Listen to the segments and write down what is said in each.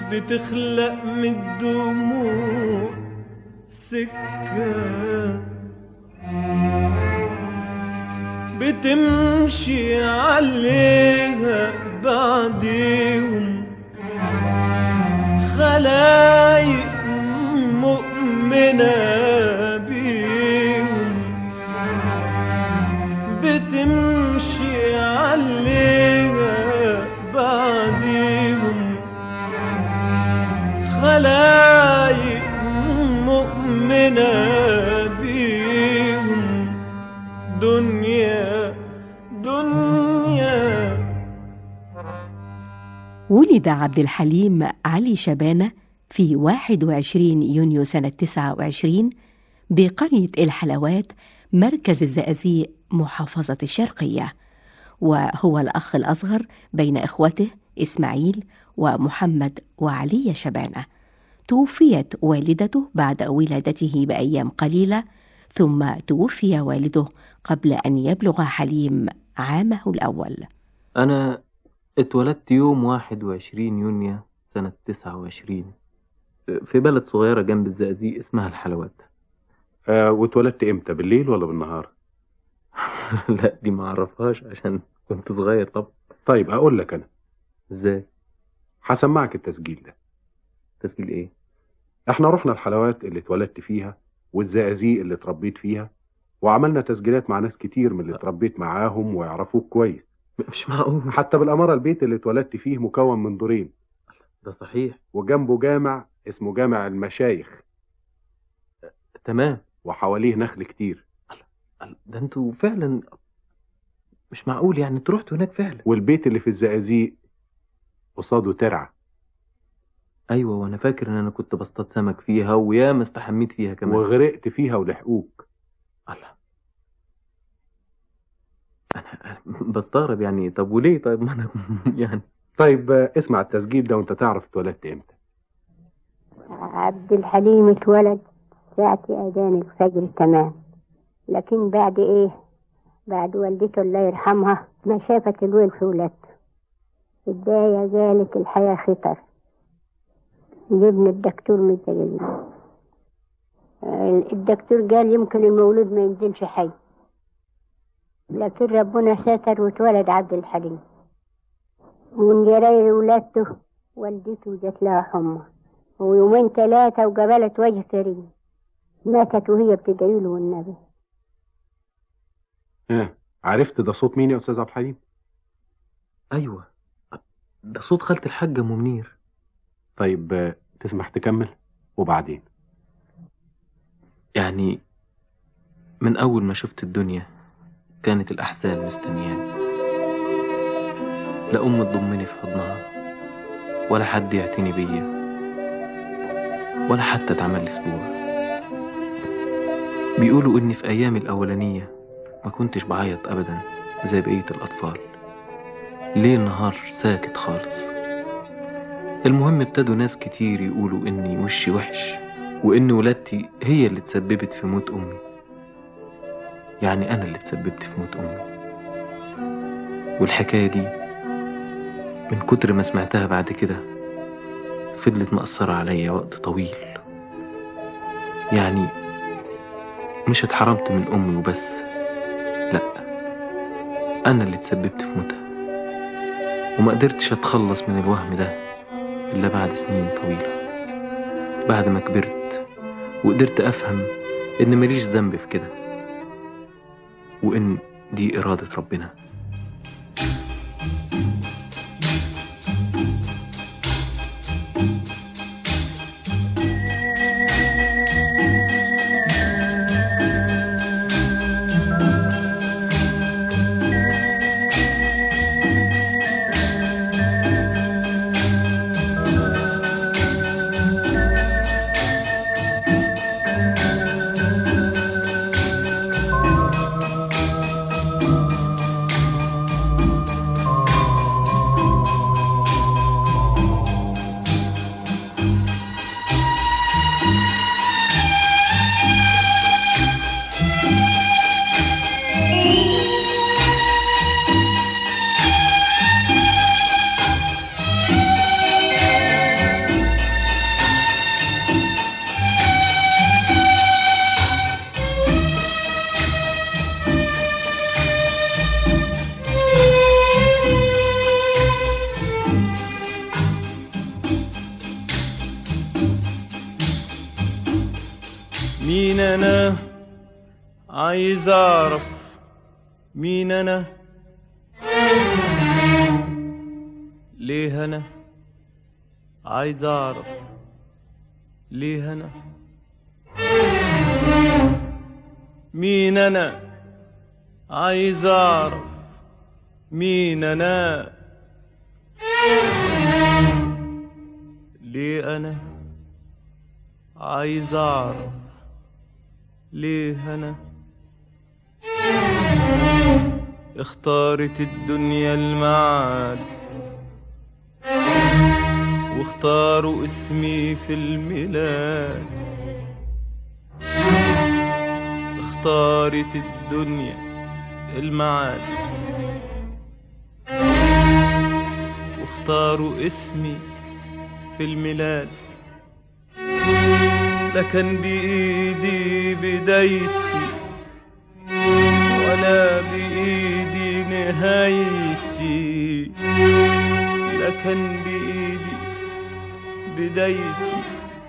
بتخلق من الدموع سكة بتمشي عليها بعديهم خلايق مؤمنة بيهم بتمشي عليها بعديهم خلايق مؤمنة بيهم دنيا دنيا ولد عبد الحليم علي شبانة في 21 يونيو سنة 29 بقرية الحلوات مركز الزقازيق محافظة الشرقية وهو الأخ الأصغر بين إخوته إسماعيل ومحمد وعلي شبانة توفيت والدته بعد ولادته بأيام قليلة ثم توفي والده قبل أن يبلغ حليم عامه الأول أنا اتولدت يوم 21 يونيو سنة 29 في بلد صغيرة جنب الزقازيق اسمها الحلوات آه واتولدت امتى بالليل ولا بالنهار لا دي ما اعرفهاش عشان كنت صغير طب طيب اقول لك انا ازاي هسمعك التسجيل ده تسجيل ايه احنا رحنا الحلوات اللي اتولدت فيها والزقازيق اللي اتربيت فيها وعملنا تسجيلات مع ناس كتير من اللي اتربيت معاهم ويعرفوك كويس مش معقول حتى بالأمارة البيت اللي اتولدت فيه مكون من دورين ده صحيح وجنبه جامع اسمه جامع المشايخ تمام وحواليه نخل كتير ده انتوا فعلا مش معقول يعني انتوا رحتوا هناك فعلا والبيت اللي في الزقازيق قصاده ترعة ايوه وانا فاكر ان انا كنت بصطاد سمك فيها وياما استحميت فيها كمان وغرقت فيها ولحقوك الله انا بستغرب يعني طب وليه طيب ما انا يعني طيب آه، اسمع التسجيل ده وانت تعرف اتولدت امتى عبد الحليم اتولد ساعة أذان الفجر تمام لكن بعد إيه بعد والدته الله يرحمها ما شافت الويل في ولادته الداية قالت الحياة خطر جبنا الدكتور من التلفزيون الدكتور قال يمكن المولود ما ينزلش حي لكن ربنا ستر واتولد عبد الحليم ومن جراير ولادته والدته جات لها حمى ويومين ثلاثة وقبلت وجه كريم ماتت وهي بتدعي له والنبي ها عرفت ده صوت مين يا استاذ عبد الحليم ايوه ده صوت خالة الحاجة ام منير طيب آه، تسمح تكمل وبعدين يعني من اول ما شفت الدنيا كانت الاحزان مستنياني لا ام تضمني في حضنها ولا حد يعتني بيا ولا حتى تعمل لي اسبوع بيقولوا اني في ايامي الاولانيه ما كنتش بعيط ابدا زي بقيه الاطفال ليل نهار ساكت خالص المهم ابتدوا ناس كتير يقولوا اني وشي وحش وان ولادتي هي اللي تسببت في موت امي يعني انا اللي تسببت في موت امي والحكايه دي من كتر ما سمعتها بعد كده فضلت مأثرة عليا وقت طويل يعني مش اتحرمت من أمي وبس لأ أنا اللي تسببت في موتها وما قدرتش أتخلص من الوهم ده إلا بعد سنين طويلة بعد ما كبرت وقدرت أفهم إن ماليش ذنب في كده وإن دي إرادة ربنا مين انا عايز اعرف مين انا ليه انا عايز اعرف ليه انا مين انا عايز اعرف مين انا ليه انا عايز اعرف ليه انا اختارت الدنيا المعاد واختاروا اسمي في الميلاد اختارت الدنيا المعاد واختاروا اسمي في الميلاد لا كان بإيدي بدايتي ولا بإيدي نهايتي لا كان بإيدي بدايتي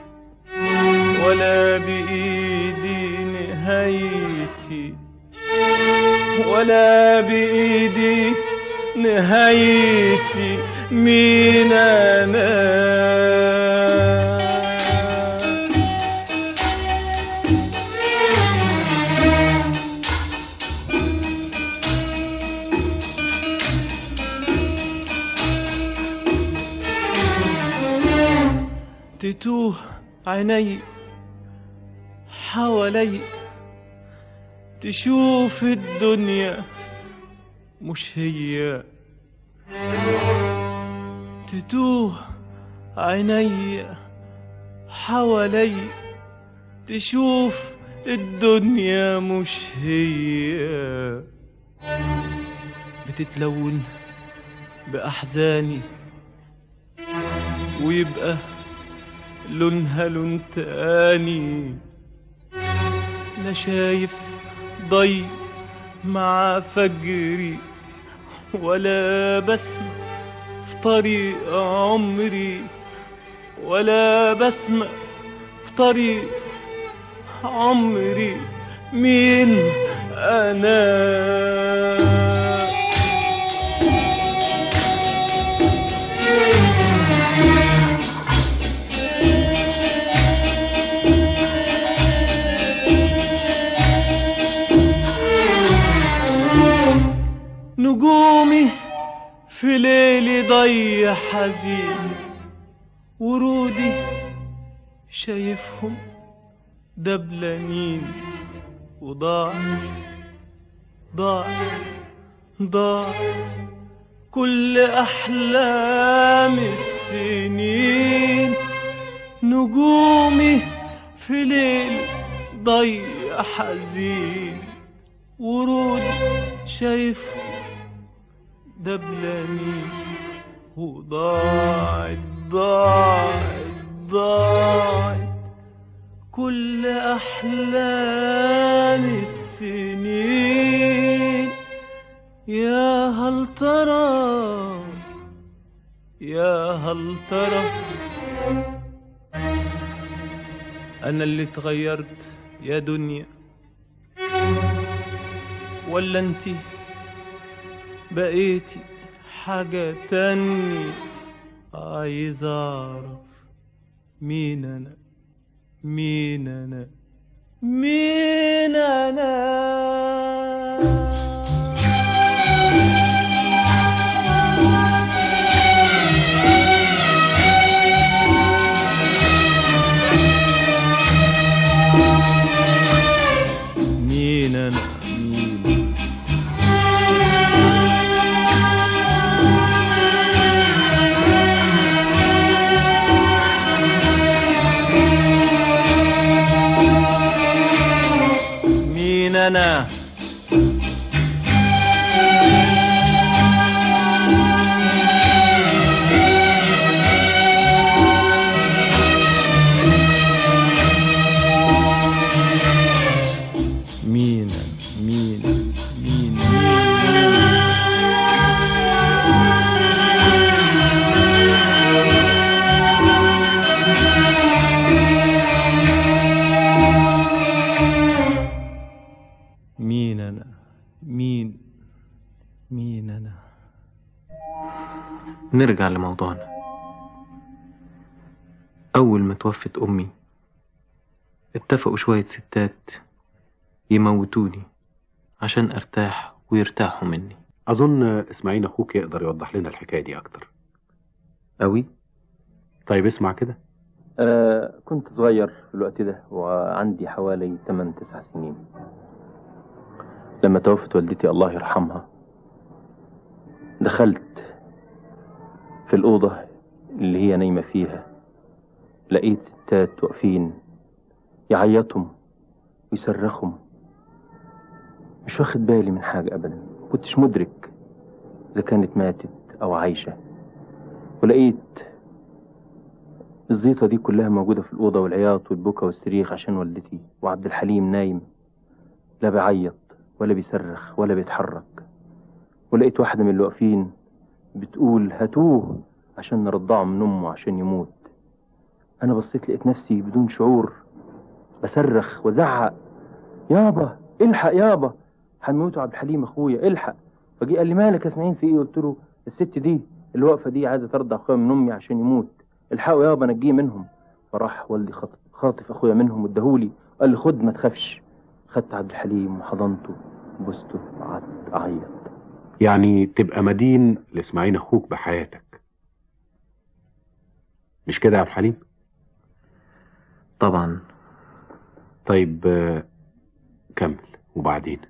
ولا بإيدي نهايتي ولا بإيدي نهايتي مين أنا تتوه عيني حوالي تشوف الدنيا مش هي تتوه عيني حوالي تشوف الدنيا مش هي بتتلون بأحزاني ويبقى لونها لون تاني لا شايف ضي مع فجري ولا بسمة في طريق عمري ولا بسمة في طريق عمري مين أنا نجومي في ليلي ضي حزين ورودي شايفهم دبلانين وضاع ضاع ضاعت كل أحلام السنين نجومي في ليل ضي حزين ورودي شايفه دبلاني وضاعت ضاعت ضاعت كل أحلام السنين يا هل ترى يا هل ترى أنا اللي اتغيرت يا دنيا ولا انتي بقيتي حاجة تانية عايز أعرف مين أنا مين أنا مين أنا مين أنا مين مين أنا مين أنا؟ مين مين مين مين أنا نرجع لموضوعنا أول ما توفت أمي اتفقوا شوية ستات يموتوني عشان أرتاح ويرتاحوا مني اظن اسماعيل اخوك يقدر يوضح لنا الحكايه دي اكتر أوي طيب اسمع كده آه كنت صغير في الوقت ده وعندي حوالي 8 9 سنين لما توفت والدتي الله يرحمها دخلت في الأوضة اللي هي نايمة فيها لقيت ستات واقفين يعيطهم ويصرخهم مش واخد بالي من حاجة أبدا كنتش مدرك إذا كانت ماتت أو عايشة ولقيت الزيطة دي كلها موجودة في الأوضة والعياط والبكا والصريخ عشان والدتي وعبد الحليم نايم لا بيعيط ولا بيصرخ ولا بيتحرك ولقيت واحدة من اللي واقفين بتقول هاتوه عشان نرضعه من أمه عشان يموت أنا بصيت لقيت نفسي بدون شعور بصرخ وزعق يابا الحق يابا هنموتوا عبد الحليم أخويا الحق فجي قال لي مالك يا اسماعيل في إيه قلت له الست دي اللي واقفة دي عايزة ترضع أخويا من أمي عشان يموت الحقوا يابا نجيه منهم فراح والدي خاطف, خاطف اخويا منهم واداهولي قال لي خد ما تخافش خدت عبد الحليم وحضنته وبوسته وقعدت اعيط يعني تبقى مدين لاسماعيل اخوك بحياتك مش كده يا عبد الحليم طبعا طيب آه، كمل وبعدين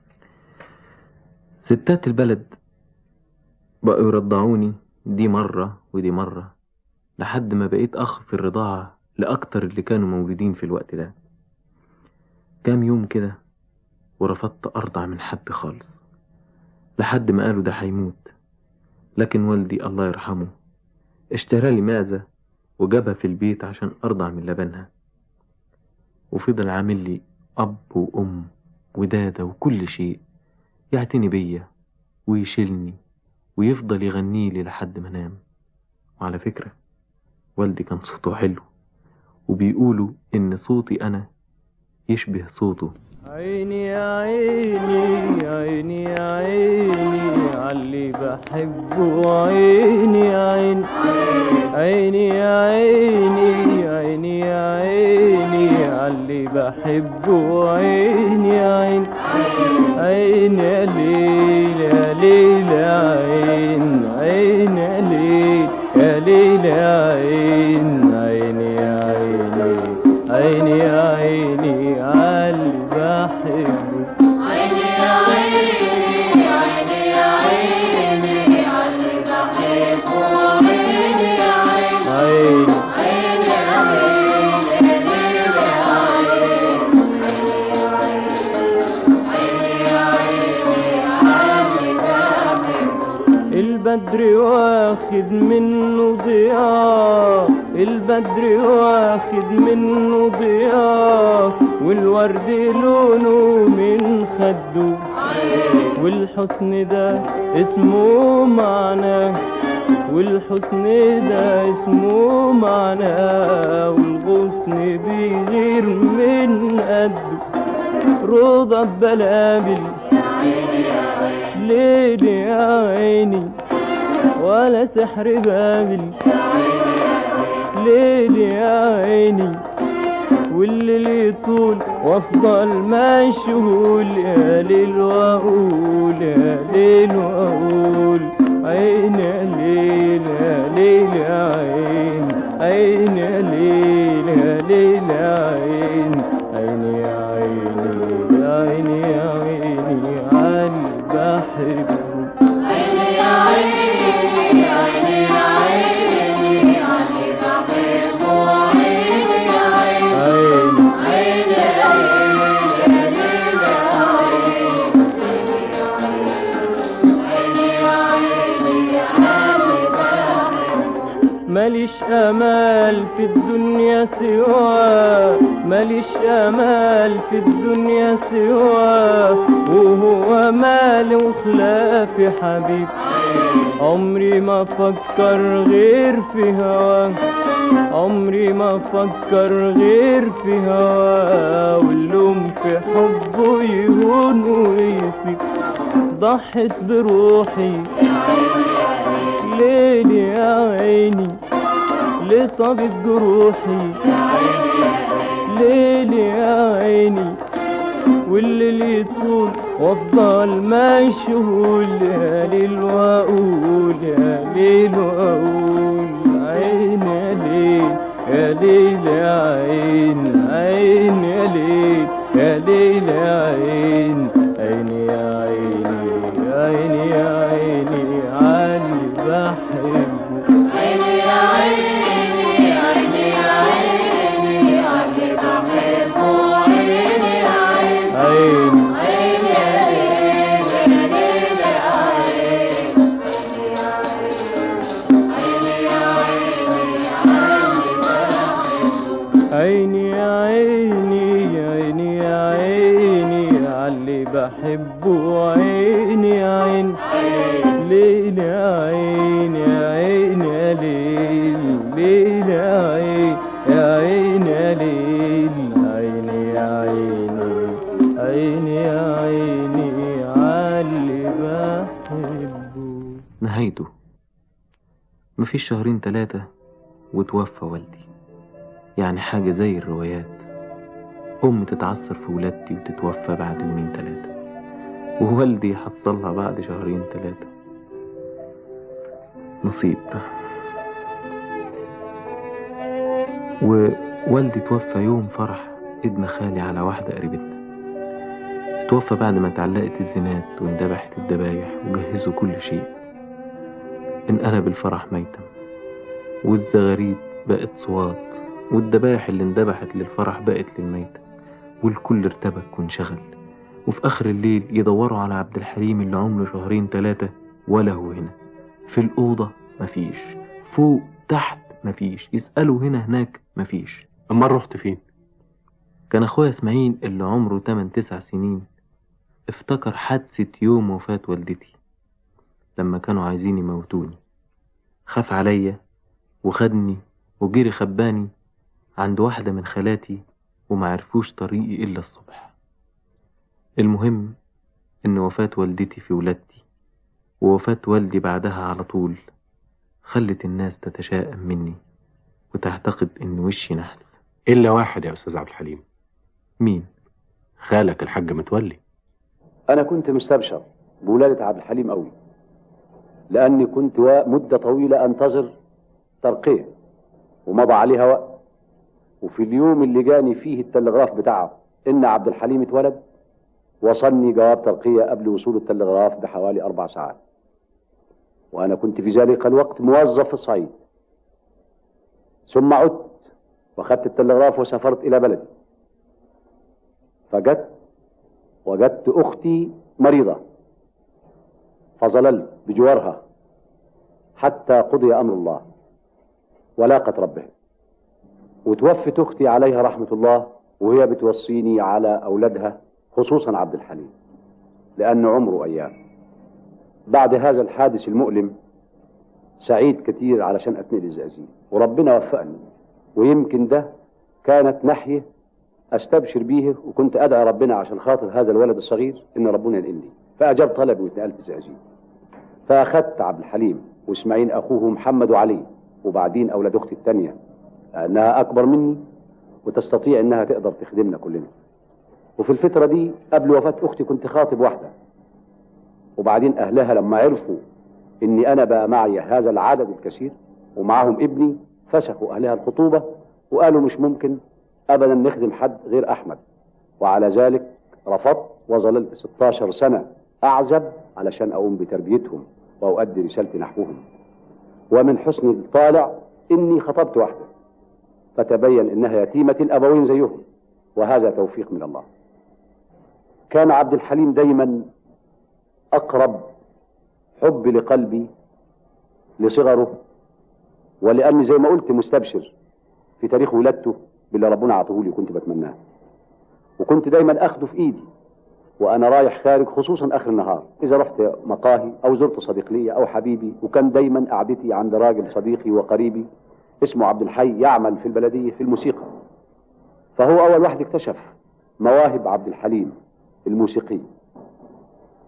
ستات البلد بقوا يرضعوني دي مرة ودي مرة لحد ما بقيت أخ في الرضاعة لأكتر اللي كانوا موجودين في الوقت ده كام يوم كده ورفضت أرضع من حد خالص لحد ما قالوا ده هيموت لكن والدي الله يرحمه اشترى لي معزة وجابها في البيت عشان أرضع من لبنها وفضل عامل لي أب وأم ودادة وكل شيء يعتني بيا ويشيلني ويفضل يغني لي لحد ما انام وعلى فكرة والدي كان صوته حلو وبيقولوا إن صوتي أنا يشبه صوته عيني يا عيني عيني يا عيني عاللي بحبه عيني يا عيني عيني يا عيني عيني يا عيني عاللي بحبه عيني يا عيني عيني يا ليل يا ليل يا عين عيني يا ليل يا ليل يا عين عيني يا عيني عيني يا عيني عاللي بحبه عيني البدر واخد منه ضياء البدر واخد منه ضياء والورد لونه من خده والحسن ده اسمه معناه والحسن ده اسمه معناه والغصن بيغير من قده روضة بلابل ليل يا عيني ولا سحر بابل ليل يا عيني والليل يطول وافضل مشغول يا ليل واقول يا ليل واقول عين يا ليل يا ليل يا عين عين يا ليل يا ليل يا عين عين يا عيني يا عيني يا عيني عالي بحبه عيني ماليش امال في الدنيا سواه ماليش امال في الدنيا سواه وهو مالي وخلافي حبيب عمري ما فكر غير في هواه عمري ما فكر غير في هواه واللوم في حبه يهون ويسيب ضحت بروحي ليلي يا عيني لطبيب جروحي ليلي يا عيني والليل يطول وافضل مشغول يا ليل واقول يا ليل واقول عين يا ليل يا ليل يا عين عين يا ليل يا ليل يا عين عيني يا عيني عيني يا عيني علي بحبه عيني عيني يا عيني يا عيني يا عيني عاللي بحبه عيني يا عيني ليل يا عيني يا عيني يا ليل ليل يا عيني يا عيني يا ليل عيني يا عيني عيني يا عيني عاللي بحبه نهايته مفيش شهرين تلاتة وتوفى والدي يعني حاجة زي الروايات أم تتعثر في ولادتي وتتوفى بعد يومين تلاتة ووالدي حصلها بعد شهرين تلاتة نصيب ووالدي توفى يوم فرح ابن خالي على واحدة قريبتنا توفى بعد ما اتعلقت الزينات واندبحت الدبايح وجهزوا كل شيء انقلب الفرح ميتم والزغاريد بقت صوات والدبايح اللي اندبحت للفرح بقت للميتة والكل ارتبك وانشغل وفي آخر الليل يدوروا على عبد الحليم اللي عمره شهرين تلاتة ولا هو هنا في الأوضة مفيش فوق تحت مفيش يسألوا هنا هناك مفيش أما رحت فين كان أخويا إسماعيل اللي عمره 8 تسع سنين افتكر حادثة يوم وفاة والدتي لما كانوا عايزين يموتوني خاف عليا وخدني وجري خباني عند واحدة من خالاتي ومعرفوش طريقي إلا الصبح المهم إن وفاة والدتي في ولادتي ووفاة والدي بعدها على طول خلت الناس تتشائم مني وتعتقد إن وشي نحس إلا واحد يا أستاذ عبد الحليم مين؟ خالك الحاج متولي أنا كنت مستبشر بولادة عبد الحليم أوي لأني كنت وا- مدة طويلة أنتظر ترقية ومضى عليها وقت وفي اليوم اللي جاني فيه التلغراف بتاعه إن عبد الحليم اتولد وصلني جواب ترقية قبل وصول التلغراف بحوالي أربع ساعات وأنا كنت في ذلك الوقت موظف في الصعيد ثم عدت وأخذت التلغراف وسافرت إلى بلدي فجدت وجدت أختي مريضة فظللت بجوارها حتى قضي أمر الله ولاقت ربها وتوفت أختي عليها رحمة الله وهي بتوصيني على أولادها خصوصا عبد الحليم لأن عمره أيام بعد هذا الحادث المؤلم سعيد كتير علشان أتنقل الزقازيق وربنا وفقني ويمكن ده كانت ناحية استبشر بيه وكنت ادعي ربنا عشان خاطر هذا الولد الصغير ان ربنا ينقلني فاجاب طلبي واتنقلت الزقازيق فاخدت عبد الحليم واسماعيل اخوه محمد وعلي وبعدين اولاد اختي الثانيه انها اكبر مني وتستطيع انها تقدر تخدمنا كلنا وفي الفتره دي قبل وفاه اختي كنت خاطب واحده وبعدين اهلها لما عرفوا اني انا بقى معي هذا العدد الكثير ومعاهم ابني فسخوا اهلها الخطوبه وقالوا مش ممكن ابدا نخدم حد غير احمد وعلى ذلك رفضت وظللت 16 سنه اعزب علشان اقوم بتربيتهم واؤدي رسالتي نحوهم ومن حسن الطالع اني خطبت واحده فتبين انها يتيمه الابوين زيهم وهذا توفيق من الله كان عبد الحليم دايما اقرب حب لقلبي لصغره ولاني زي ما قلت مستبشر في تاريخ ولادته باللي ربنا عطيه لي كنت بتمناه وكنت دايما اخده في ايدي وانا رايح خارج خصوصا اخر النهار اذا رحت مقاهي او زرت صديق لي او حبيبي وكان دايما قعدتي عند راجل صديقي وقريبي اسمه عبد الحي يعمل في البلديه في الموسيقى فهو اول واحد اكتشف مواهب عبد الحليم الموسيقيه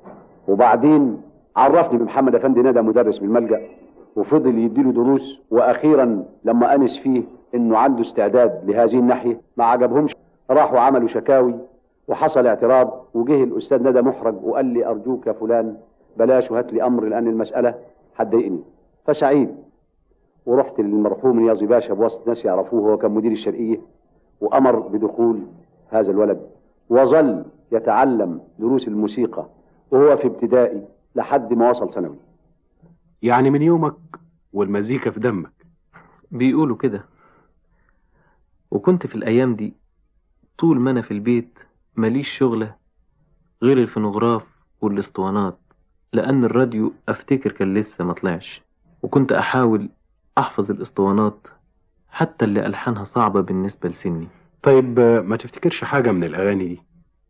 وبعدين عرفني بمحمد افندي ندى مدرس بالملجأ وفضل يديله دروس واخيرا لما انس فيه انه عنده استعداد لهذه الناحيه ما عجبهمش راحوا عملوا شكاوي وحصل اعتراض وجه الاستاذ ندى محرج وقال لي ارجوك يا فلان بلاش وهات لي امر لان المساله هتضايقني فسعيد ورحت للمرحوم نيازي باشا بواسطه ناس يعرفوه هو كان مدير الشرقيه وامر بدخول هذا الولد وظل يتعلم دروس الموسيقى وهو في ابتدائي لحد ما وصل ثانوي يعني من يومك والمزيكا في دمك بيقولوا كده وكنت في الأيام دي طول ما أنا في البيت ماليش شغلة غير الفونوغراف والاسطوانات لأن الراديو أفتكر كان لسه ما طلعش وكنت أحاول أحفظ الاسطوانات حتى اللي ألحانها صعبة بالنسبة لسني طيب آه، ما تفتكرش حاجة من الأغاني دي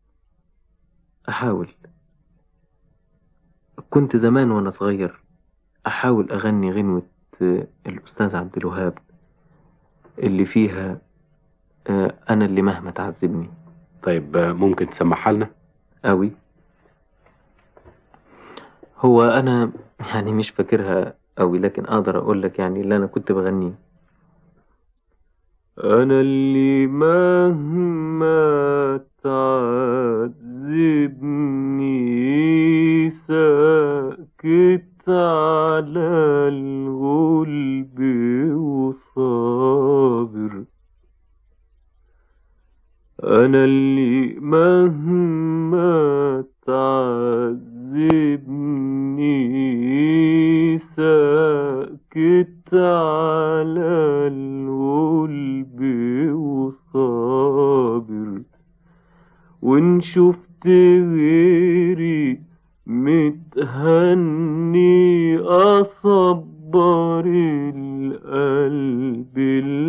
أحاول كنت زمان وأنا صغير أحاول أغني غنوة آه، الأستاذ عبد الوهاب اللي فيها آه، أنا اللي مهما تعذبني طيب آه، ممكن تسمعها لنا أوي هو أنا يعني مش فاكرها أوي لكن أقدر أقول لك يعني اللي أنا كنت بغنيه أنا اللي مهما تعذبني ساكت على الغلب وصابر أنا اللي مهما تعذبني ساكت على الغلب وصابر وإن شفت غيري متهني أصبر القلب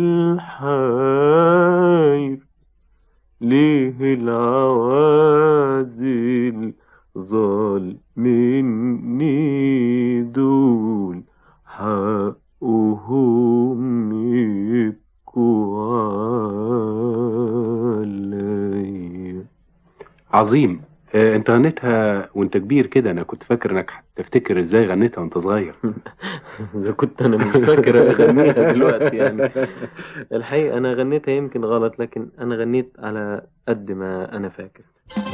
الحاير ليه العوازل ظال مني دول حقهم يبكوا عليا عظيم آه، انت غنيتها وانت كبير كده انا كنت فاكر انك هتفتكر ازاي غنيتها وانت صغير إذا كنت أنا مش فاكر أغنيها دلوقتي يعني الحقيقة أنا غنيتها يمكن غلط لكن أنا غنيت على قد ما أنا فاكر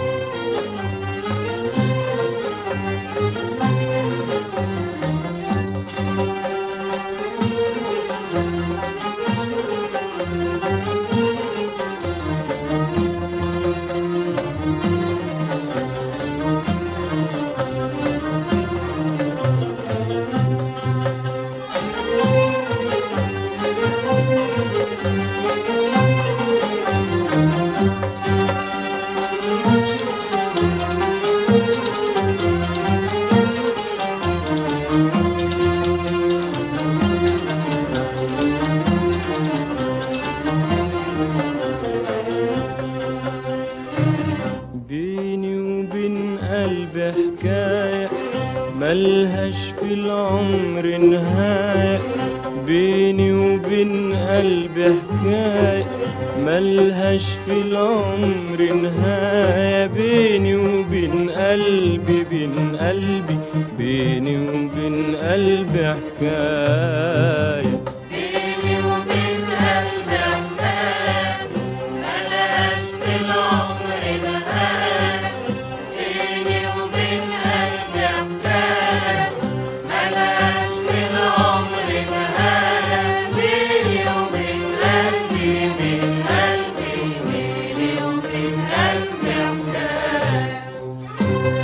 بيني وبين قلبي حكاية ملهاش في العمر نهاية بيني وبين قلبي حكاية ملهاش في العمر نهاية بيني وبين قلبي بين قلبي بيني وبين قلبي حكاية بيني وبين قلبي حكاية ملهاش في العمر نهاية بيني وبين قلبي حكاية ملهاش في العمر نهاية بيني وبين قلبي بين قلبي بيني وبين قلبي حكاية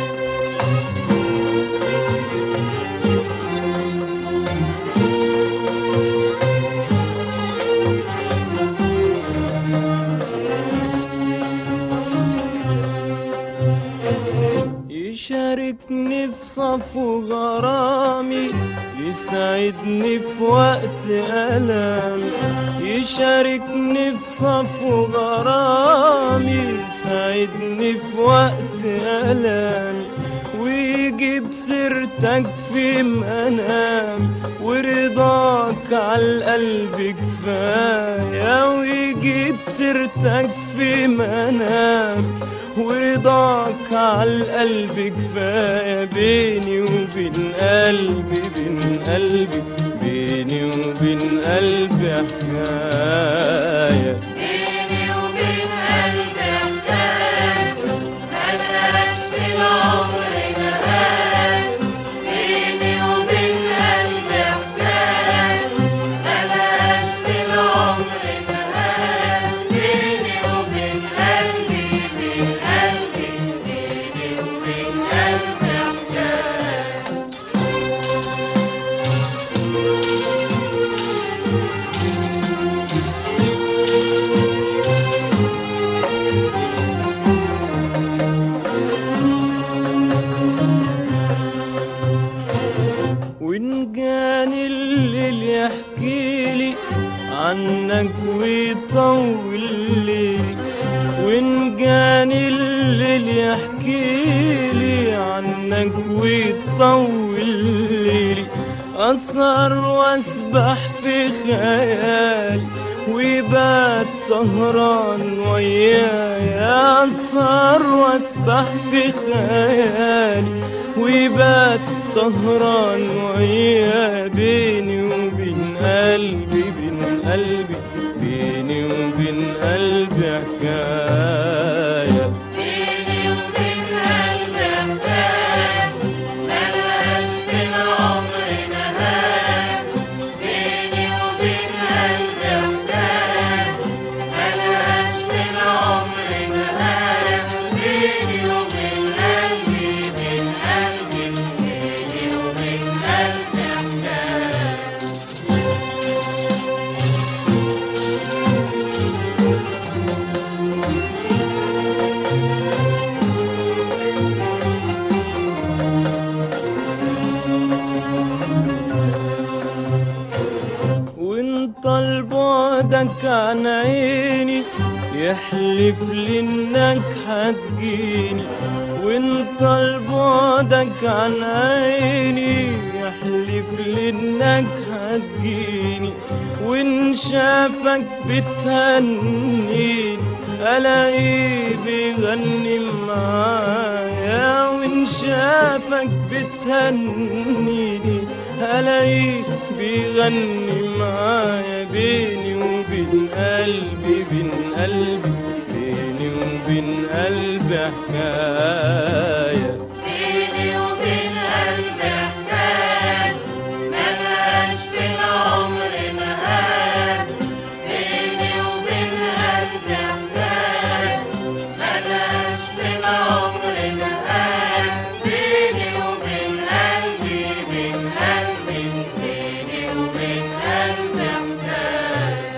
يشاركني في صفو غرامي يسعدني في وقت ألامي يشاركني في صفو غرامي يسعدني في وقت ألامي ويجيب سيرتك في منامي ورضاك على القلب كفاية ويجيب سيرتك في منامي ورضاك عالقلب كفاية بيني وبين قلبي بين قلبي بيني وبين قلبي حكاية بيني وبين قلبي حكاية ملهاش في العمر نهاية بيني وبين قلبي حكاية ملهاش في العمر نهاية بيني وبين قلبي بين قلبي بيني وبين قلبي حكاية وإن كان الليل يحكي لي عنك ويطول ليلي وإن كان الليل يحكي لي عنك ويطول ليلي أسهر وأسبح في خيالي ويبات سهران وياي أسهر وأسبح في خيالي ويبات سهران ويا بيني وبين قلبي بين قلبي بيني وبين قلبي حكاية بيني وبين قلبي حكاية ملهاش في العمر نهاية بيني وبين قلبي حكاية ملهاش في العمر نهاية بيني وبين قلبي بين قلبي بيني وبين قلبي حكاية وانت بعدك عن عيني يحلف لي انك هتجيني وانت بعدك عن عيني يحلف لي انك هتجيني وان شافك بتهنيني الاقيه بيغني معايا وان شافك بتهنيني الاقيه بيغني معايا بيني وبين قلبي بين قلبي بيني وبين قلبي حكايه بيني وبين قلبي حكاية ملهاش في العمر نهاية بيني وبين قلبي حكاية ملهاش في العمر نهاية بيني وبين قلبي بين قلبي بيني وبين قلبي حكاية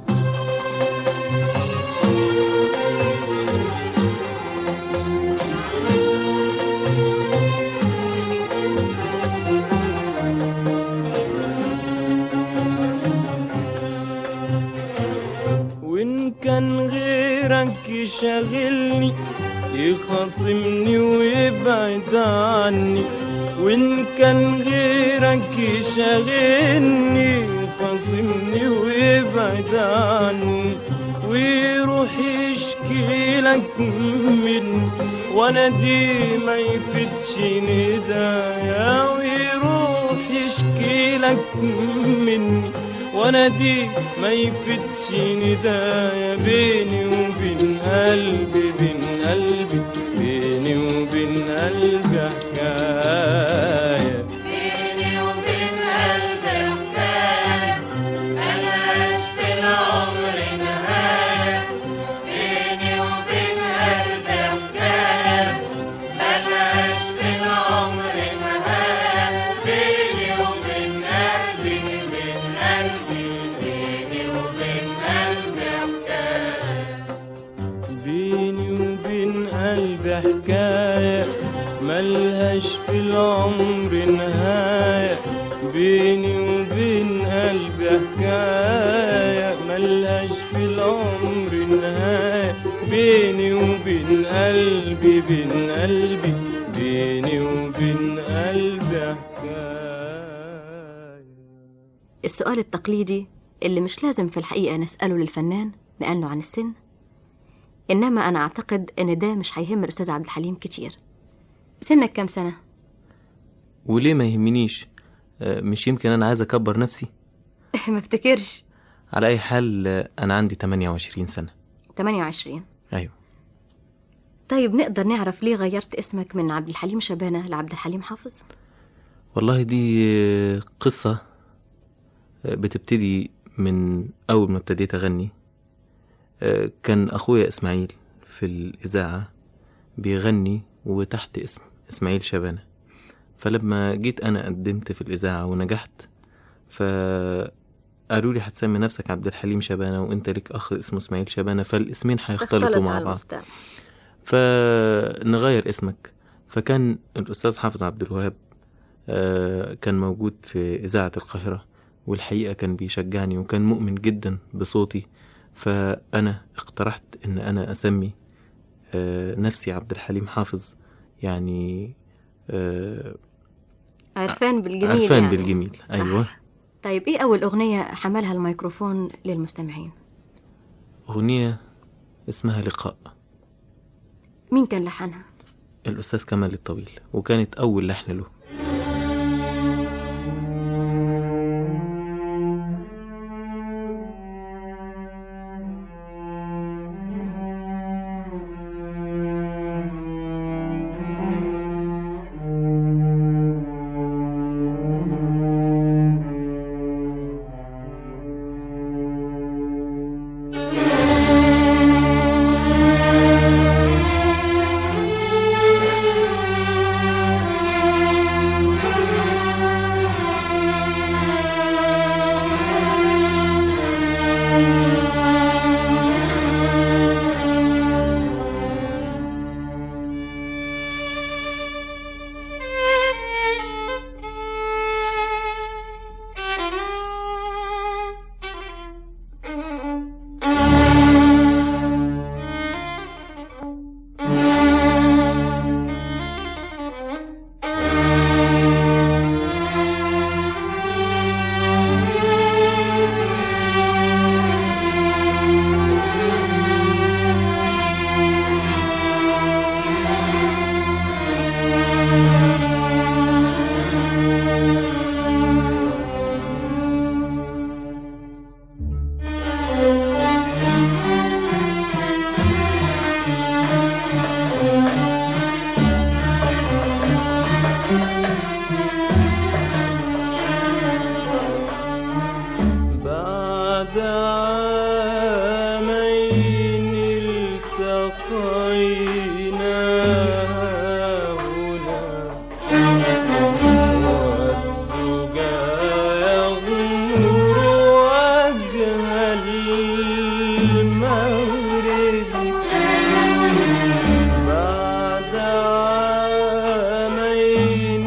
وإن كان غيرك يشغلني يخاصمني ويبعد عني وإن كان غيرك يشغلني يخاصمني ويبعد عني ويروح يشكي لك مني وانا دي ما يفتش ندايا ويروح يشكي لك مني وانا دي ما يفتش ندايا بيني وبين قلبي بين قلبي بيني وبين قلبي حكايه بيني وبين قلبي حكاية ملهاش في العمر نهاية بيني وبين قلبي حكاية ملهاش في العمر نهاية بيني وبين قلبي بين قلبي بيني وبين قلبي حكاية بيني وبين قلبي حكاية ملهاش في العمر نهاية بيني وبين قلبي حكاية ملهاش في العمر نهاية بيني وبين قلبي بين قلبي بيني وبين قلبي حكاية السؤال التقليدي اللي مش لازم في الحقيقة نسأله للفنان لأنه عن السن إنما أنا أعتقد إن ده مش هيهم الأستاذ عبد الحليم كتير سنك كام سنة؟ وليه ما يهمنيش آه، مش يمكن انا عايز اكبر نفسي ما افتكرش على اي حال آه، انا عندي 28 سنة 28 ايوه طيب نقدر نعرف ليه غيرت اسمك من عبد الحليم شبانة لعبد الحليم حافظ؟ والله دي آه، قصة آه، بتبتدي من أول ما ابتديت أغني آه، كان أخويا إسماعيل في الإذاعة بيغني وتحت اسم إسماعيل شبانة فلما جيت أنا قدمت في الإذاعة ونجحت فقالوا لي هتسمي نفسك عبد الحليم شبانة وأنت ليك أخ اسمه إسماعيل شبانة فالاسمين هيختلطوا اختلط مع على بعض المستوى فنغير اسمك فكان الأستاذ حافظ عبد الوهاب آه، كان موجود في إذاعة القاهرة والحقيقة كان بيشجعني وكان مؤمن جدا بصوتي فأنا اقترحت إن أنا أسمي آه، نفسي عبد الحليم حافظ يعني آه، عرفان بالجميل عرفان يعني. بالجميل أيوة طيب إيه أول أغنية حملها الميكروفون للمستمعين؟ أغنية اسمها لقاء مين كان لحنها؟ الأستاذ كمال الطويل وكانت أول لحن له بعد عامين التقينا هنا والدجى يغمر وجه المغرب بعد عامين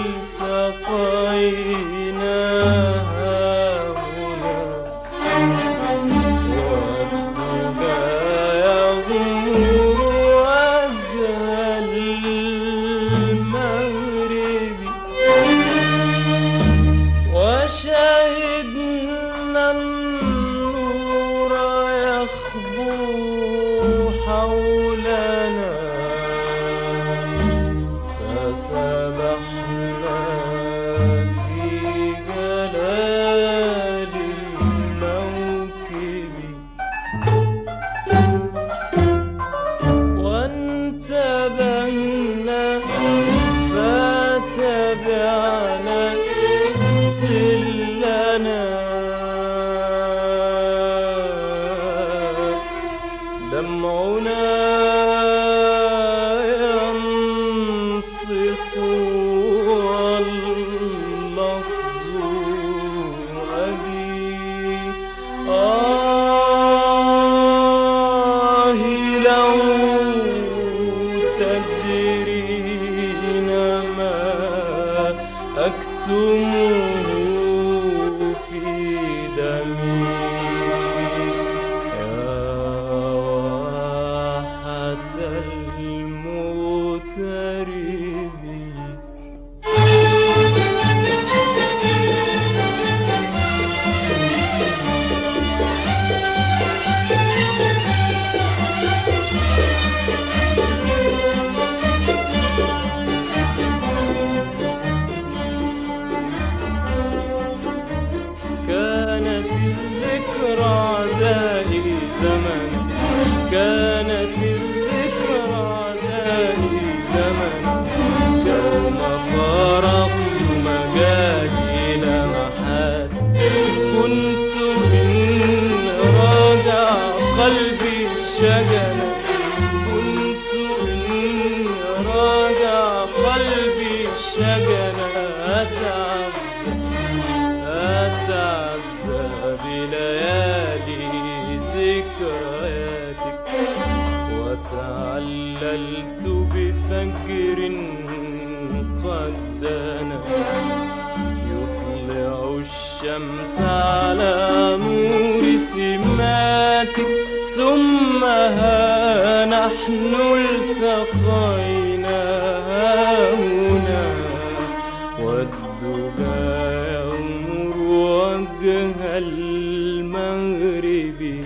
التقينا هنا والدجى يغمر وجه المغرب وشهدنا النور يخبو حولنا فسبحنا في جلال الموكب وانتبهنا فتبعنا سلنا دمعنا ينطق واللفظ أبي آه لو تدرين ما أكتمه في دمي يا قلبي الشجنة كنت إني راجع قلبي الشجنة أتعزى أتعزى بليالي ذكرياتك وتعللت بفجر قد دنا يطلع الشمس على نور سماتك ثم ها نحن التقينا هنا والدجى يغمر وجه المغرب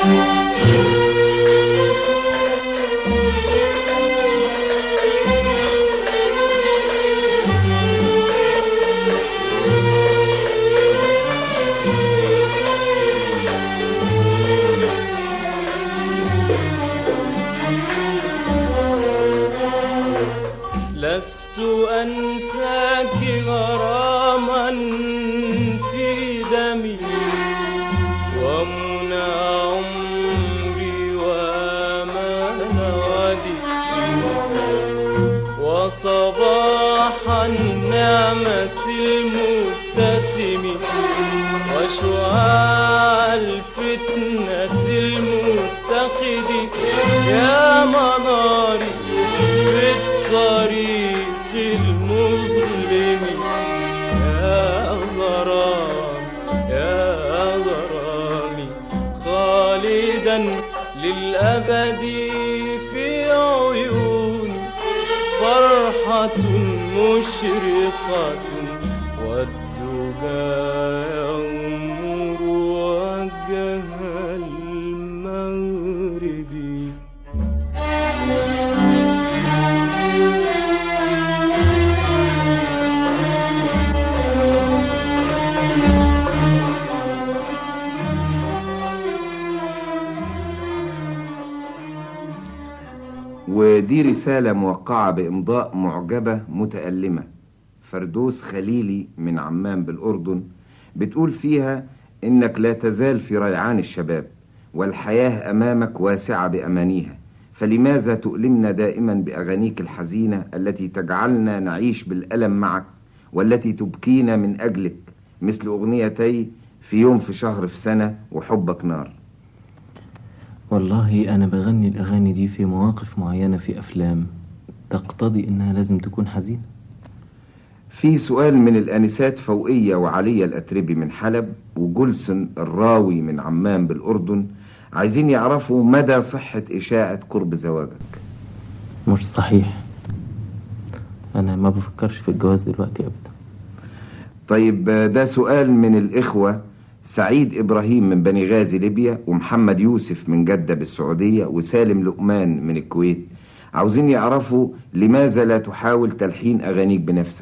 لست أنساك غراما في دمي ومنى عمري وأمان ودي وصباح النعمة المبتسم وشعاع الفتنة المتقد يا مناري في الطريق المظلم يا غرام يا غرامي خالدا للأبد في عيوني فرحة مشرقة والدجى يغمر وجه المغرب ودي رسالة موقعة بإمضاء معجبة متألمة فردوس خليلي من عمان بالأردن بتقول فيها إنك لا تزال في ريعان الشباب والحياة أمامك واسعة بأمانيها فلماذا تؤلمنا دائما بأغانيك الحزينة التي تجعلنا نعيش بالألم معك والتي تبكينا من أجلك مثل أغنيتي في يوم في شهر في سنة وحبك نار والله أنا بغني الأغاني دي في مواقف معينة في أفلام تقتضي إنها لازم تكون حزينة في سؤال من الآنسات فوقية وعلية الأتربي من حلب وجلسن الراوي من عمان بالأردن عايزين يعرفوا مدى صحة إشاعة قرب زواجك مش صحيح أنا ما بفكرش في الجواز دلوقتي أبدا طيب ده سؤال من الإخوة سعيد إبراهيم من بني غازي ليبيا ومحمد يوسف من جدة بالسعودية وسالم لقمان من الكويت عاوزين يعرفوا لماذا لا تحاول تلحين أغانيك بنفسك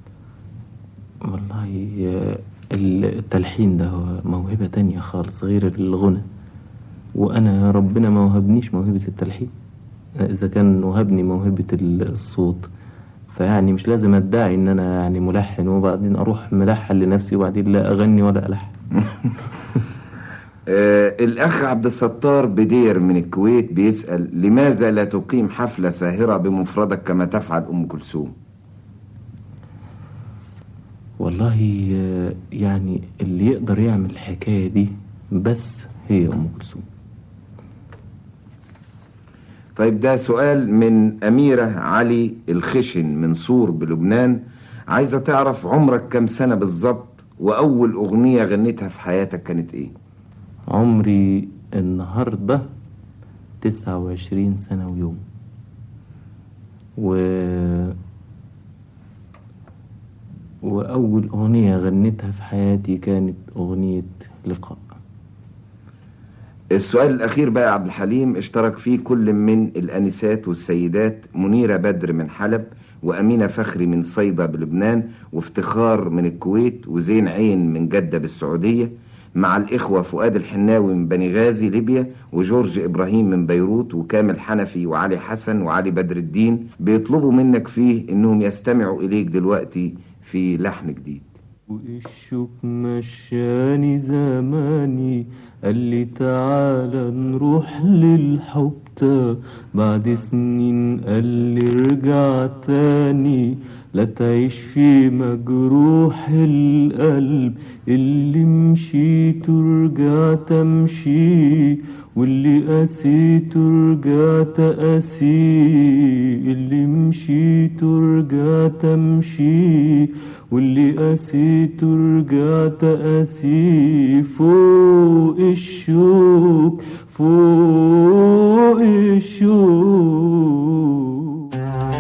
والله آه، التلحين ده هو موهبة تانية خالص غير الغنى وأنا ربنا ما وهبنيش موهبة التلحين إذا كان وهبني موهبة الصوت فيعني مش لازم أدعي إن أنا يعني ملحن وبعدين أروح ملحن لنفسي وبعدين لا أغني ولا ألحن آه الأخ عبد الستار بدير من الكويت بيسأل لماذا لا تقيم حفلة ساهرة بمفردك كما تفعل أم كلثوم والله آه، يعني اللي يقدر يعمل الحكاية دي بس هي أم كلثوم طيب ده سؤال من أميرة علي الخشن من صور بلبنان عايزة تعرف عمرك كم سنة بالظبط وأول أغنية غنيتها في حياتك كانت إيه؟ عمري النهاردة تسعة وعشرين سنة ويوم و وأول أغنية غنيتها في حياتي كانت أغنية لقاء السؤال الأخير بقى يا عبد الحليم اشترك فيه كل من الأنسات والسيدات منيرة بدر من حلب وأمينة فخري من صيدا بلبنان وافتخار من الكويت وزين عين من جدة بالسعودية مع الإخوة فؤاد الحناوي من بني غازي ليبيا وجورج إبراهيم من بيروت وكامل حنفي وعلي حسن وعلي بدر الدين بيطلبوا منك فيه إنهم يستمعوا إليك دلوقتي في لحن جديد والشوك مشاني زماني قال لي تعالى نروح للحبتة بعد سنين قال لي ارجع تاني لا تعيش في مجروح القلب اللي مشيت ورجعت امشي واللي قسيت ورجعت قاسي اللي مشيت ورجعت امشي واللي قسيت ورجعت قاسي فوق الشوك فوق الشوك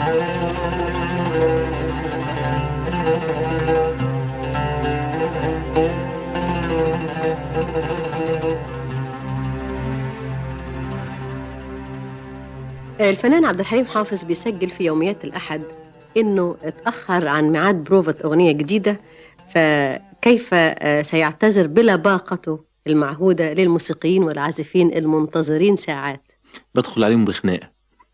الفنان عبد الحليم حافظ بيسجل في يوميات الأحد إنه اتأخر عن ميعاد بروفة أغنية جديدة فكيف آه، سيعتذر بلباقته المعهودة للموسيقيين والعازفين المنتظرين ساعات بدخل عليهم بخناقة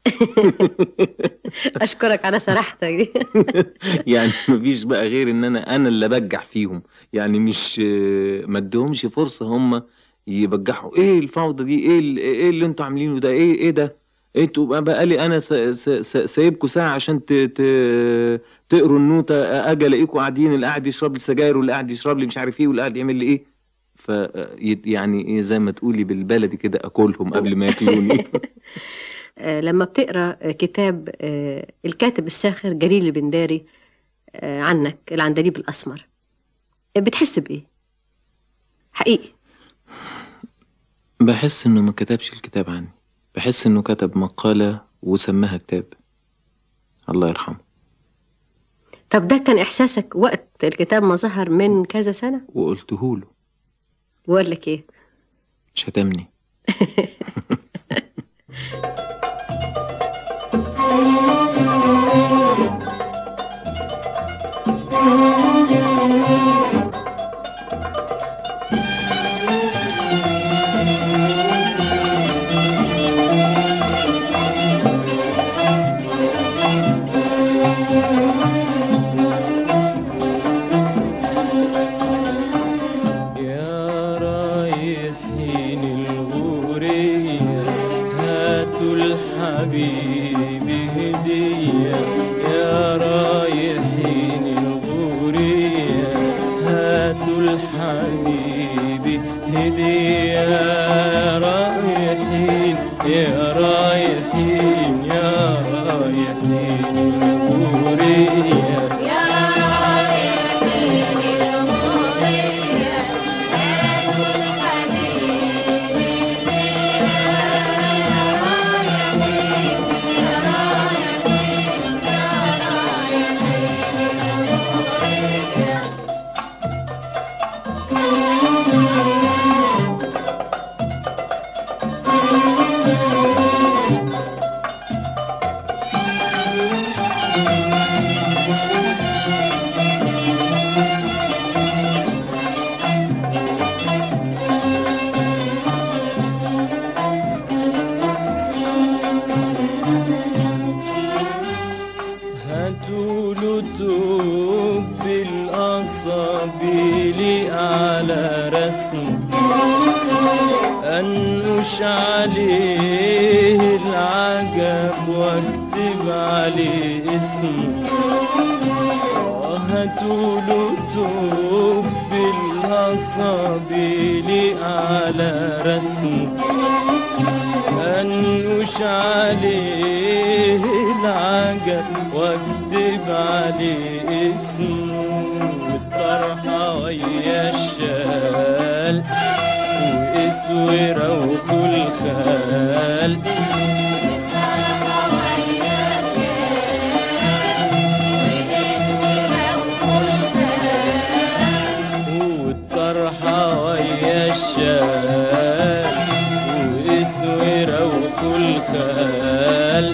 أشكرك على صراحتك دي يعني مفيش بقى غير ان انا انا اللي بجح فيهم يعني مش ما اديهمش فرصه هم يبجحوا ايه الفوضى دي ايه ال- ايه اللي انتوا عاملينه ده ايه ايه ده انتوا بقى بقالي انا س- س- س- سايبكوا ساعه عشان ت... ت... تقروا النوتة اجي الاقيكوا قاعدين اللي قاعد يشرب لي سجاير واللي قاعد يشرب لي مش عارف ايه واللي قاعد يعمل لي ايه ف يعني ايه زي ما تقولي بالبلدي كده اكلهم قبل ما ياكلوني آه، لما بتقرا آه، كتاب آه، الكاتب الساخر جليل البنداري آه، عنك العندليب الأسمر آه، بتحس بإيه؟ حقيقي بحس انه ما كتبش الكتاب عني بحس انه كتب مقالة وسماها كتاب الله يرحمه طب ده كان إحساسك وقت الكتاب ما ظهر من كذا سنة وقلته له وقال لك إيه؟ شتمني يا رايحين الغورية هاتوا الحبيب هدية يا رايحين الغورية هاتوا الحبيب هدية يا رايحين يا رايحين يا رايحين الغورية هاتوا له توب بالأصابيل على رسم أنقش عليه العجب واكتب عليه اسمه هاتوا له توب بالأصابيل على رسمه أنقش عليه العجب واكتب عليه اسمه والطرحة ويا الشال واسورة وكل خال والطرحة ويا الشال واسورة وكل خال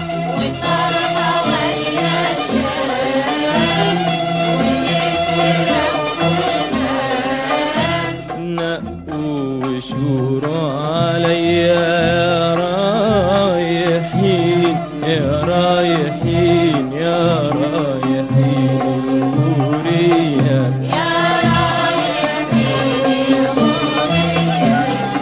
نقوا وشوروا عليا يا رايحين يا رايحين يا رايحين الغورية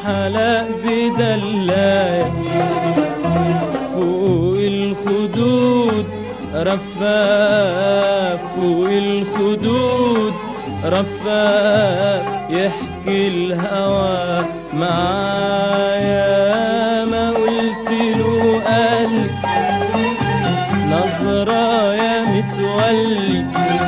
حلق بدلاية فوق الخدود رفاف فوق الخدود رفاف يحكي الهوى معايا ما قلت له قال نظرة يا متولي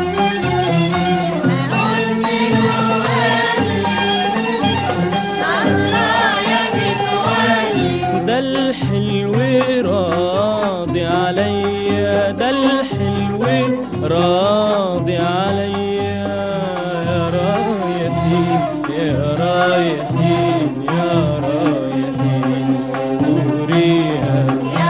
ده الحلو راضي عليا ده الحلو راضي عليا يا رايحين يا رايحين يا رايحين نوريها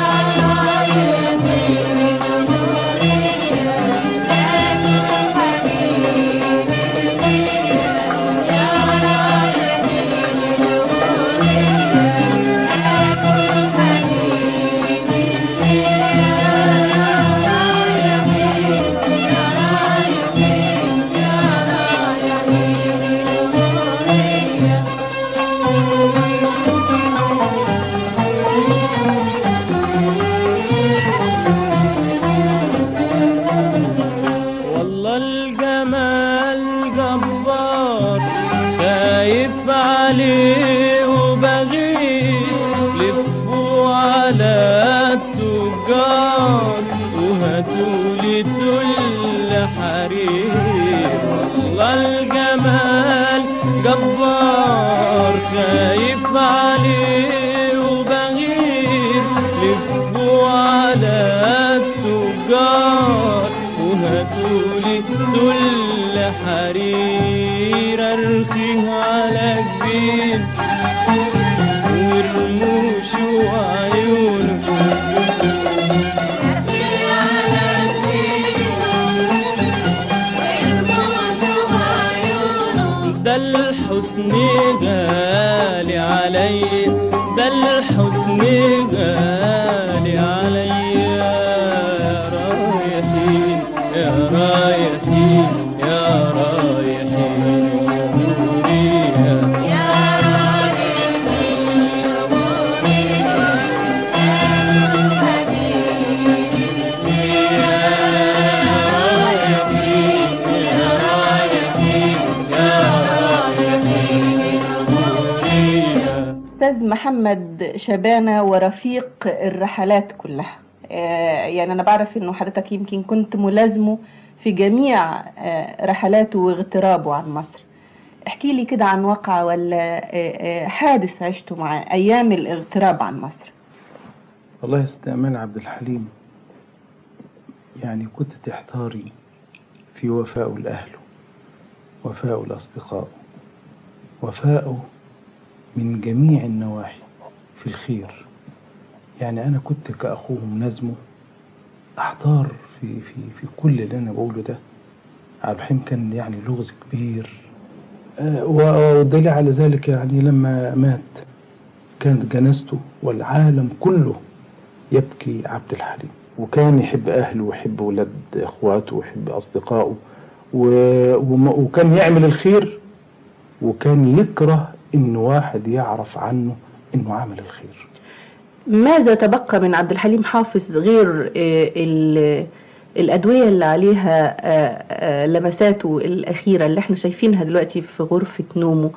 والله الجمال جبار خايف عليه وبغير لفوا على التجار وهاتولي تل حرير والله الجمال جبار خايف عليه وبغير لفوا على التجار وهاتولي تل حرير ارخيه على جبين ورموش وعيونه ده الحسن غالي علي ده الحسن غالي علي يا رايحين يا رايحين يا رايحين نوريها أستاذ محمد شبانة ورفيق الرحلات كلها آه، يعني أنا بعرف إنه حضرتك يمكن كنت ملازمه في جميع آه، رحلاته واغترابه عن مصر احكي لي كده عن واقعة ولا آه، آه، حادث عشته معاه أيام الاغتراب عن مصر والله استأمان عبد الحليم يعني كنت تحتاري في وفائه لأهله وفائه لأصدقائه وفائه من جميع النواحي في الخير يعني أنا كنت كأخوه ملازمه أحتار في في في كل اللي أنا بقوله ده عبد الحليم كان يعني لغز كبير آه، والدليل على ذلك يعني لما مات كانت جنازته والعالم كله يبكي عبد الحليم وكان يحب أهله ويحب ولاد إخواته ويحب أصدقائه و... وم- وكان يعمل الخير وكان يكره إن واحد يعرف عنه إنه عمل الخير ماذا تبقى من عبد الحليم حافظ غير آه، ال- الأدوية اللي عليها آه، آه، لمساته الأخيرة اللي احنا شايفينها دلوقتي في غرفة نومه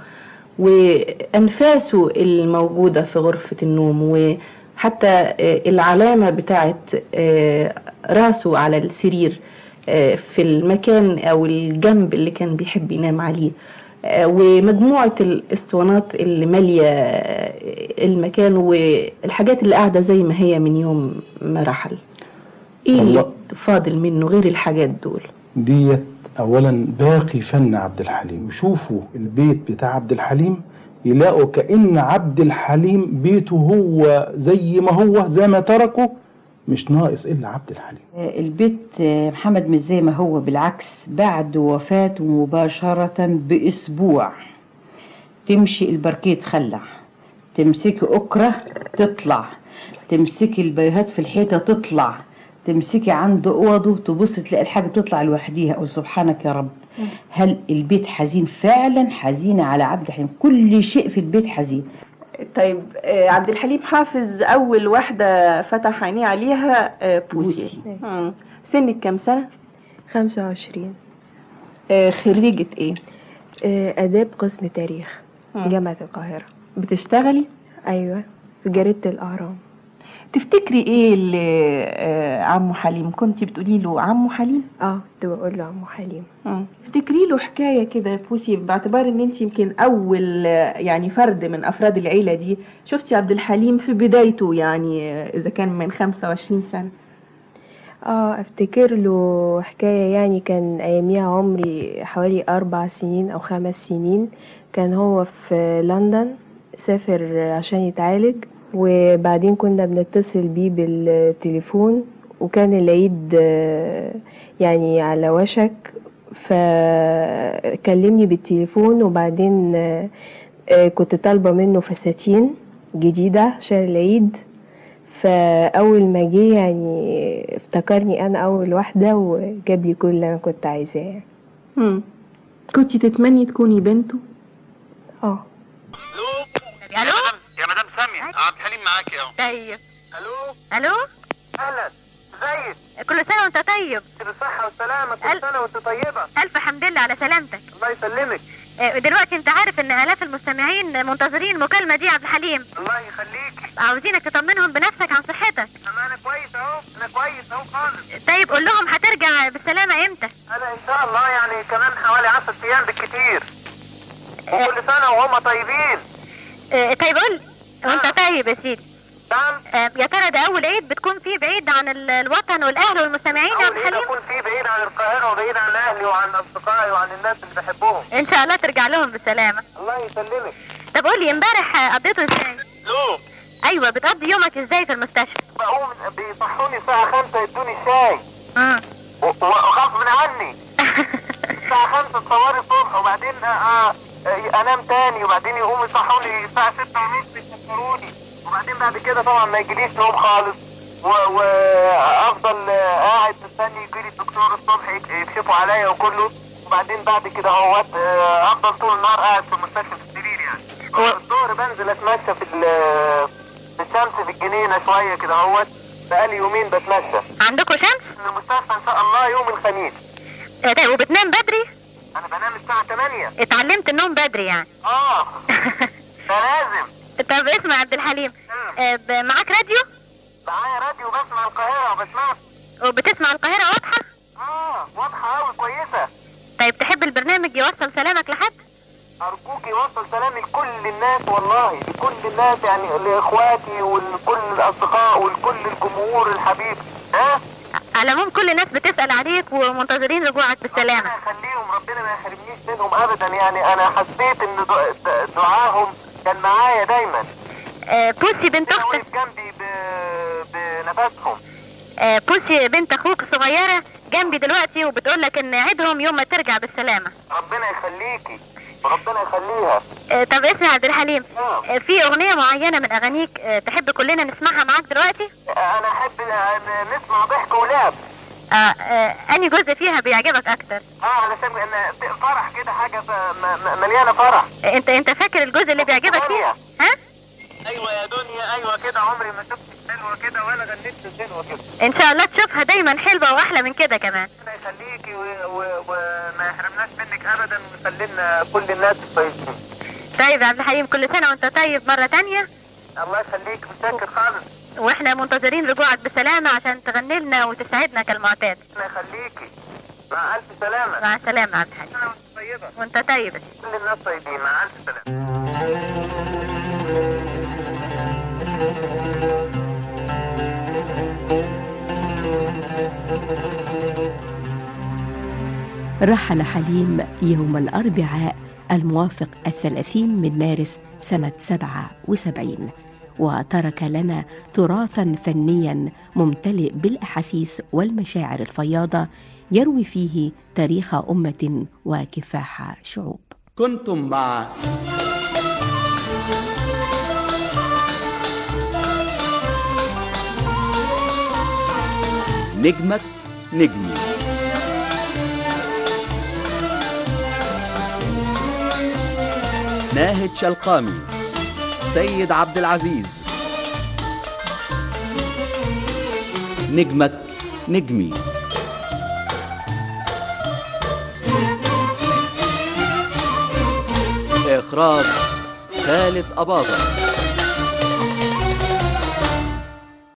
وأنفاسه الموجودة في غرفة النوم وحتى آه، العلامة بتاعت آه، راسه على السرير آه، في المكان أو الجنب اللي كان بيحب ينام عليه آه، ومجموعة الاسطوانات اللي مالية آه، المكان والحاجات اللي قاعدة زي ما هي من يوم ما رحل ايه اللي والله- فاضل منه غير الحاجات دول ديت أولا باقي فن عبد الحليم يشوفوا البيت بتاع عبد الحليم يلاقوا كأن عبد الحليم بيته هو زي ما هو زي ما تركه مش ناقص إلا عبد الحليم البيت محمد مش زي ما هو بالعكس بعد وفاته مباشرة بأسبوع تمشي البركيه تخلع تمسكي أكرة تطلع تمسكي البيهات في الحيطة تطلع تمسكي عنده أوضه تبص تلاقي الحاجة بتطلع لوحديها أقول سبحانك يا رب هل البيت حزين فعلا حزين على عبد الحليم كل شيء في البيت حزين طيب آه، عبد الحليم حافظ أول واحدة فتح عينيه عليها آه، بوسي مم. سنك كام سنة؟ خمسة وعشرين خريجة إيه؟ آداب قسم تاريخ مم. جامعة القاهرة بتشتغلي؟ أيوة في جريدة الأهرام تفتكري إيه اللي آه، عمو حليم كنت بتقولي له عمو حليم؟ اه كنت بقول له عمو حليم مم. افتكري له حكاية كده يا بوسي باعتبار ان انت يمكن اول آه، يعني فرد من افراد العيلة دي شفتي عبد الحليم في بدايته يعني آه، اذا كان من 25 سنة اه افتكر له حكاية يعني كان اياميها عمري حوالي اربع سنين او خمس سنين كان هو في لندن سافر عشان يتعالج وبعدين كنا بنتصل بيه بالتليفون وكان العيد آه، يعني على وشك فكلمني بالتليفون وبعدين آه، آه، كنت طالبة منه فساتين جديدة عشان العيد فأول ما جه يعني افتكرني أنا أول واحدة وجاب لي كل اللي أنا كنت عايزاه يعني. مم. كنت تتمني تكوني بنته؟ اه الو يا مدام سامية عبد الحليم معاكي اهو طيب الو الو اهلا ازيك كل سنه وانت طيب بالصحة والسلامة كل سنة وانت طيبة الف حمد لله على سلامتك الله يسلمك آه، دلوقتي انت عارف ان الاف المستمعين منتظرين المكالمه دي يا عبد الحليم الله يخليك عاوزينك تطمنهم بنفسك عن صحتك اما انا كويس اهو انا كويس اهو خالص طيب قول لهم هترجع بالسلامه امتى انا ان شاء الله يعني كمان حوالي 10 ايام بالكتير وكل سنة وهم طيبين آه، طيب قول وانت طيب يا سيدي نعم آه، يا ترى ده اول عيد بتكون فيه بعيد عن ال- الوطن والاهل والمستمعين يا عبد أول عيد الحليم اكون فيه بعيد عن القاهرة وبعيد عن اهلي وعن اصدقائي وعن الناس اللي بحبهم ان شاء الله ترجع لهم بالسلامه الله يسلمك طب قول لي امبارح آه، قضيته ازاي لو ايوه بتقضي يومك ازاي في المستشفى بقوم بيصحوني الساعة 5 يدوني شاي امم و- و- وغصب عني الساعة 5 تصوري الصبح وبعدين آه، آه، آه، انام تاني وبعدين يقوموا يصحوني الساعة 6 ونص يفطروني وبعدين بعد كده طبعا ما يجيليش نوم خالص و- وافضل آه، قاعد مستني يجيلي الدكتور الصبح يك- يكشفوا عليا وكله وبعدين بعد كده اهوت آه، افضل طول النهار قاعد في المستشفى في السرير يعني الظهر بنزل اتمشى في ال- في الشمس في الجنينة شوية كده اهوت بقالي يومين بتمشى عندكم شمس من المستشفى ان شاء الله يوم الخميس آه، طيب وبتنام بدري انا بنام الساعة 8 اتعلمت النوم بدري يعني اه ده لازم طب اسمع يا عبد الحليم آه، ب- معاك راديو معايا راديو بسمع القاهرة وبسمع وبتسمع القاهرة واضحة اه واضحة قوي كويسة طيب تحب البرنامج يوصل سلامك لحد ارجوك يوصل سلامي لكل الناس والله لكل الناس يعني لاخواتي ولكل الاصدقاء ولكل الجمهور الحبيب ها على العموم كل الناس بتسأل عليك ومنتظرين رجوعك بالسلامة ربنا يخليهم ربنا ما يحرمنيش منهم ابدا يعني انا حسيت ان دع- د- دعاهم كان معايا دايما آه، بوسي بنت اختك اختك جنبي ب- بنفسهم آه، بوسي بنت اخوك الصغيرة جنبي دلوقتي وبتقول لك ان عيدهم يوم ما ترجع بالسلامة ربنا يخليكي وربنا يخليها آه، طب اسمع يا عبد الحليم آه، في اغنية معينة من اغانيك آه، تحب كلنا نسمعها معاك دلوقتي انا احب ن- نسمع ضحك ولعب آه، آه، انهي جزء فيها بيعجبك اكتر اه علشان ان فرح كده حاجه ف- م- م- مليانه فرح آه، انت انت فاكر الجزء اللي بيعجبك فيه ها ايوه يا دنيا ايوه كده عمري ما شفت حلوه كده ولا غنيت حلوه كده ان شاء الله تشوفها دايما حلوة واحلى من كده كمان ربنا يخليكي و- و- وما يحرمناش منك ابدا ويخلينا كل الناس كويسين طيب يا عبد الحليم كل سنة وانت طيب مرة تانية الله يخليك متشكر خالص واحنا منتظرين رجوعك بسلامة عشان تغني لنا وتسعدنا كالمعتاد ربنا يخليكي مع الف سلامه مع السلامة يا عبد الحليم طيبه وانت طيب كل الناس طيبين مع الف سلامه رحل حليم يوم الأربعاء الموافق الثلاثين من مارس سنة سبعة وسبعين وترك لنا تراثا فنيا ممتلئ بالأحاسيس والمشاعر الفياضة يروي فيه تاريخ أمة وكفاح شعوب كنتم مع نجمك نجمي ناهد شلقامي سيد عبد العزيز نجمك نجمي إخراج خالد أباظة